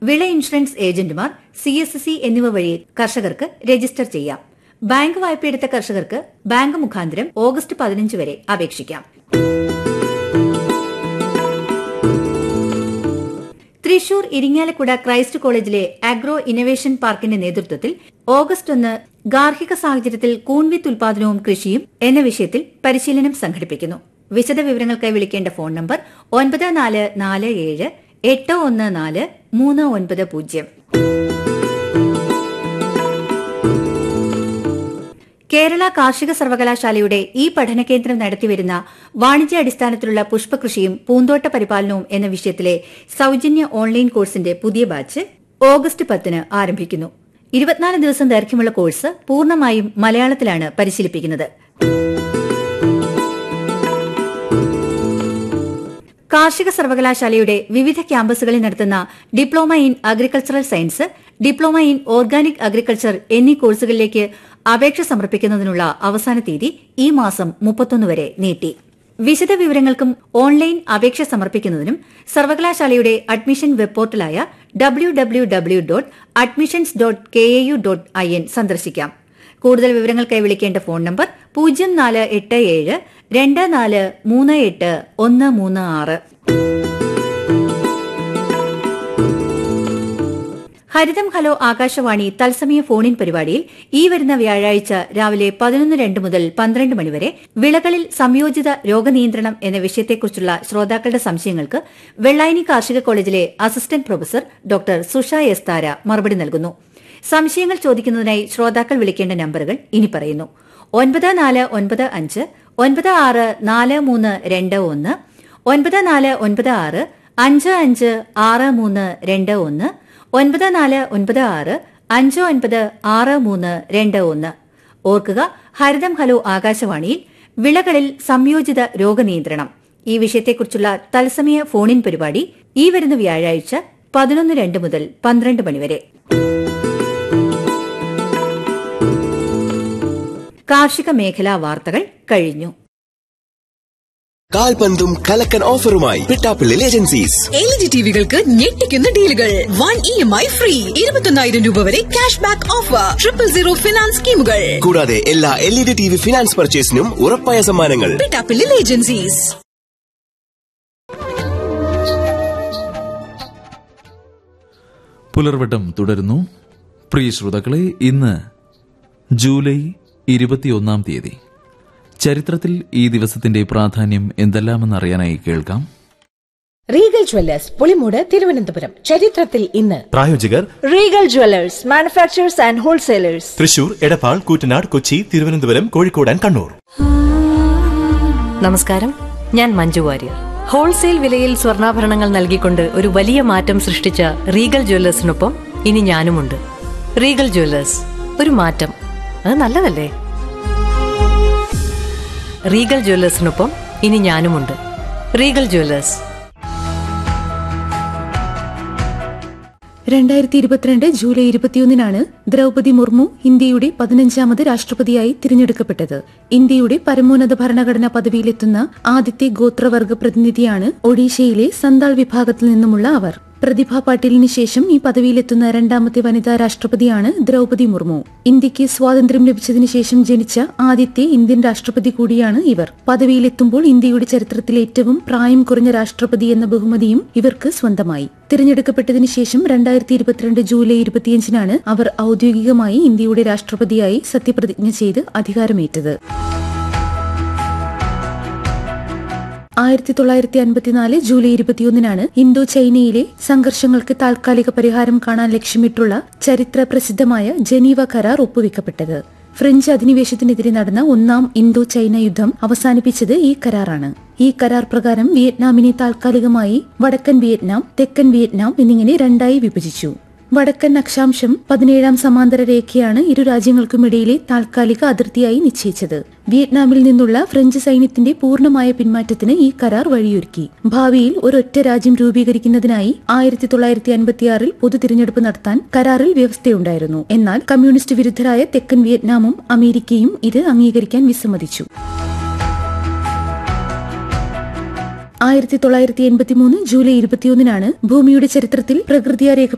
വിള ഇൻഷുറൻസ് ഏജന്റുമാർ C S C എന്നിവ വഴി കർഷകർക്ക് രജിസ്റ്റർ ചെയ്യാം ബാങ്ക് വായ്പയെടുത്ത കർഷകർക്ക് ബാങ്ക് മുഖാന്തരം ഓഗസ്റ്റ് പതിനഞ്ച് വരെ അപേക്ഷിക്കാം തൃശൂർ ഇരിങ്ങാലക്കുട ക്രൈസ്റ്റ് കോളേജിലെ അഗ്രോ ഇന്നവേഷൻ പാർക്കിന്റെ നേതൃത്വത്തിൽ ഓഗസ്റ്റ് ഒന്ന് ഗാർഹിക സാഹചര്യത്തിൽ കൂൺവിത്ത് ഉൽപാദനവും കൃഷിയും എന്ന വിഷയത്തിൽ പരിശീലനം സംഘടിപ്പിക്കുന്നു വിശദ വിവരങ്ങൾക്കായി വിളിക്കേണ്ട ഫോൺ നമ്പർ ഒൻപത് നാല് നാല് ഏഴ് എട്ട് ഒന്ന് നാല് മൂന്ന് ഒൻപത് പൂജ്യം കേരള കാർഷിക സർവകലാശാലയുടെ ഈ പഠനകേന്ദ്രം നടത്തിവരുന്ന വാണിജ്യാടിസ്ഥാനത്തിലുള്ള പുഷ്പകൃഷിയും പൂന്തോട്ട പരിപാലനവും എന്ന വിഷയത്തിലെ സൌജന്യ ഓൺലൈൻ കോഴ്സിന്റെ പുതിയ ബാച്ച് ഓഗസ്റ്റ് പത്തിന് ആരംഭിക്കുന്നു ഇരുപത്തിനാല് ദിവസം ദൈർഘ്യമുള്ള കോഴ്സ് പൂർണ്ണമായും മലയാളത്തിലാണ് പരിശീലിപ്പിക്കുന്നത് കാർഷിക സർവകലാശാലയുടെ വിവിധ ക്യാമ്പസുകളിൽ നടത്തുന്ന diploma in agricultural science diploma in organic agriculture എന്നീ കോഴ്സുകളിലേക്ക് അപേക്ഷ സമർപ്പിക്കുന്നതിനുള്ള അവസാന തീയതി ഈ മാസം മുപ്പത്തൊന്ന് വരെ നീട്ടി വിശദ വിവരങ്ങൾക്കും ഓൺലൈൻ അപേക്ഷ സമർപ്പിക്കുന്നതിനും സർവകലാശാലയുടെ അഡ്മിഷൻ വെബ് പോർട്ടലായ W W W dot admissions dot K A U dot I N സന്ദർശിക്കാം കൂടുതൽ വിവരങ്ങൾക്കായി വിളിക്കേണ്ട ഫോൺ നമ്പർ പൂജ്യം നാല് എട്ട് ഏഴ് രണ്ട് നാല് മൂന്ന് എട്ട് ഒന്ന് മൂന്ന് ആറ് ഹരിതം ഹലോ ആകാശവാണി തത്സമയ ഫോണിൻ പരിപാടിയിൽ ഈ വരുന്ന വ്യാഴാഴ്ച രാവിലെ പതിനൊന്ന് രണ്ട് മുതൽ പന്ത്രണ്ട് മണിവരെ വിളകളിൽ സംയോജിത രോഗനിയന്ത്രണം എന്ന വിഷയത്തെക്കുറിച്ചുള്ള ശ്രോതാക്കളുടെ സംശയങ്ങൾക്ക് വെള്ളായണി കാർഷിക കോളേജിലെ assistant professor doctor Susha S Thara മറുപടി നൽകുന്നു സംശയങ്ങൾ ചോദിക്കുന്നതിനായി ശ്രോതാക്കൾ വിളിക്കേണ്ട നമ്പറുകൾ ഇനി പറയുന്നു ഒൻപത് നാല് ഒൻപത് അഞ്ച് ഒൻപത് ആറ് നാല് മൂന്ന് രണ്ട് ഒന്ന് ഒൻപത് നാല് ഒൻപത് ആറ് അഞ്ച് അഞ്ച് ആറ് മൂന്ന് രണ്ട് ഒന്ന് ഒൻപത് നാല് ഒൻപത് ആറ് അഞ്ച് ഒൻപത് ആറ് മൂന്ന് രണ്ട് ഒന്ന് ഓർക്കുക ഹരിതം ഹലോ ആകാശവാണിയിൽ വിളകളിൽ സംയോജിത രോഗനിയന്ത്രണം ഈ വിഷയത്തെക്കുറിച്ചുള്ള തത്സമയ ഫോണിൻ പരിപാടി ഈ വരുന്ന വ്യാഴാഴ്ച പതിനൊന്ന് രണ്ട് മുതൽ പന്ത്രണ്ട് മണിവരെ കാർഷിക മേഖലാ വാർത്തകൾ കഴിഞ്ഞു കാൽപന്തും കലക്കൻ ഓഫറുമായി പിട്ടാപ്പിള്ളിൽ ഏജൻസീസ് എൽ ജി ടിവികൾക്ക് ഞെട്ടിക്കുന്ന ഡീലുകൾ one E M I free ഇരുപത്തൊന്നായിരം രൂപ വരെ cash back offer triple zero finance സ്കീമുകൾ കൂടാതെ എല്ലാ L E D T V finance പർച്ചേസിനും ഉറപ്പായ സമ്മാനങ്ങൾ പിട്ടാപ്പിള്ളിൽ ഏജൻസീസ് പുലർവട്ടം തുടരുന്നു പ്രിയ ശ്രോതാക്കളെ ഇന്ന് ജൂലൈ ഇരുപത്തിയൊന്നാം തീയതി ചരിത്രത്തിൽ ഈ ദിവസത്തിന്റെ പ്രാധാന്യം എന്തെല്ലാമെന്നറിയാനായി കേൾക്കാം റീഗൽ ജ്വല്ലേഴ്സ് പുളിമൂട് തിരുവനന്തപുരം ചരിത്രത്തിൽ ഇന്ന് പ്രായോജകർ Regal jewellers manufacturers and wholesalers Thrissur Edappal Koottanad Kochi Thiruvananthapuram Kozhikode and Kannur നമസ്കാരം ഞാൻ മഞ്ജു വാര്യർ ഹോൾസെയിൽ വിലയിൽ സ്വർണ്ണാഭരണങ്ങൾ നൽകിക്കൊണ്ട് ഒരു വലിയ മാറ്റം സൃഷ്ടിച്ച റീഗൽ ജ്വല്ലേഴ്സിനൊപ്പം ഇനി ഞാനുമുണ്ട് റീഗൽ ജ്വല്ലേഴ്സ് ഒരു മാറ്റം അത് നല്ലതല്ലേ റീഗൽ ജ്വല്ലേഴ്സിനൊപ്പം ഇനി ഞാനുമുണ്ട് റീഗൽ ജ്വല്ലേഴ്സ് രണ്ടായിരത്തി ഇരുപത്തിരണ്ട് ജൂലൈ ഇരുപത്തിയൊന്നിനാണ് ദ്രൗപതി മുർമു ഇന്ത്യയുടെ പതിനഞ്ചാമത് രാഷ്ട്രപതിയായി തിരഞ്ഞെടുക്കപ്പെട്ടത് ഇന്ത്യയുടെ പരമോന്നത ഭരണഘടനാ പദവിയിലെത്തുന്ന ആദ്യത്തെ ഗോത്രവർഗ പ്രതിനിധിയാണ് ഒഡീഷയിലെ സന്താൾ വിഭാഗത്തിൽ നിന്നുമുള്ള അവർ പ്രതിഭ പാട്ടീലിന് ശേഷം ഈ പദവിയിലെത്തുന്ന രണ്ടാമത്തെ വനിതാ രാഷ്ട്രപതിയാണ് ദ്രൗപതി മുർമു ഇന്ത്യക്ക് സ്വാതന്ത്ര്യം ലഭിച്ചതിനു ശേഷം ജനിച്ച ആദ്യത്തെ ഇന്ത്യൻ രാഷ്ട്രപതി കൂടിയാണ് ഇവർ പദവിയിലെത്തുമ്പോൾ ഇന്ത്യയുടെ ചരിത്രത്തിലെ ഏറ്റവും പ്രായം കുറഞ്ഞ രാഷ്ട്രപതി എന്ന ബഹുമതിയും ഇവർക്ക് സ്വന്തമായി തിരഞ്ഞെടുക്കപ്പെട്ടതിനു ശേഷം രണ്ടായിരത്തി ഇരുപത്തിരണ്ട് ജൂലൈ ഇരുപത്തിയഞ്ചിനാണ് അവർ ഔദ്യോഗികമായി ഇന്ത്യയുടെ രാഷ്ട്രപതിയായി സത്യപ്രതിജ്ഞ ചെയ്ത് അധികാരമേറ്റത് ആയിരത്തി തൊള്ളായിരത്തി അൻപത്തിനാല് ജൂലൈ ഇരുപത്തിയൊന്നിനാണ് ഇന്തോ ചൈനയിലെ സംഘർഷങ്ങൾക്ക് താൽക്കാലിക പരിഹാരം കാണാൻ ലക്ഷ്യമിട്ടുള്ള ചരിത്ര പ്രസിദ്ധമായ ജനീവ കരാർ ഒപ്പുവെക്കപ്പെട്ടത് ഫ്രഞ്ച് അധിനിവേശത്തിനെതിരെ നടന്ന ഒന്നാം ഇന്തോ ചൈന യുദ്ധം അവസാനിപ്പിച്ചത് ഈ കരാറാണ് ഈ കരാർ പ്രകാരം വിയറ്റ്നാമിനെ താൽക്കാലികമായി വടക്കൻ വിയറ്റ്നാം തെക്കൻ വിയറ്റ്നാം എന്നിങ്ങനെ രണ്ടായി വിഭജിച്ചു വടക്കൻ അക്ഷാംശം പതിനേഴാം സമാന്തര രേഖയാണ് ഇരു രാജ്യങ്ങൾക്കുമിടയിലെ താൽക്കാലിക അതിർത്തിയായി നിശ്ചയിച്ചത് വിയറ്റ്നാമിൽ നിന്നുള്ള ഫ്രഞ്ച് സൈന്യത്തിന്റെ പൂർണ്ണമായ പിന്മാറ്റത്തിന് ഈ കരാർ വഴിയൊരുക്കി ഭാവിയിൽ ഒരൊറ്റ രാജ്യം രൂപീകരിക്കുന്നതിനായി ആയിരത്തി തൊള്ളായിരത്തി അൻപത്തിയാറിൽ പൊതു തിരഞ്ഞെടുപ്പ് നടത്താൻ കരാറിൽ വ്യവസ്ഥയുണ്ടായിരുന്നു എന്നാൽ കമ്മ്യൂണിസ്റ്റ് വിരുദ്ധരായ തെക്കൻ വിയറ്റ്നാമും അമേരിക്കയും ഇത് അംഗീകരിക്കാൻ വിസമ്മതിച്ചു ആയിരത്തി തൊള്ളായിരത്തി എൺപത്തി മൂന്ന് ജൂലൈ ഇരുപത്തിയൊന്നിനാണ് ഭൂമിയുടെ ചരിത്രത്തിൽ പ്രകൃതിയ രേഖ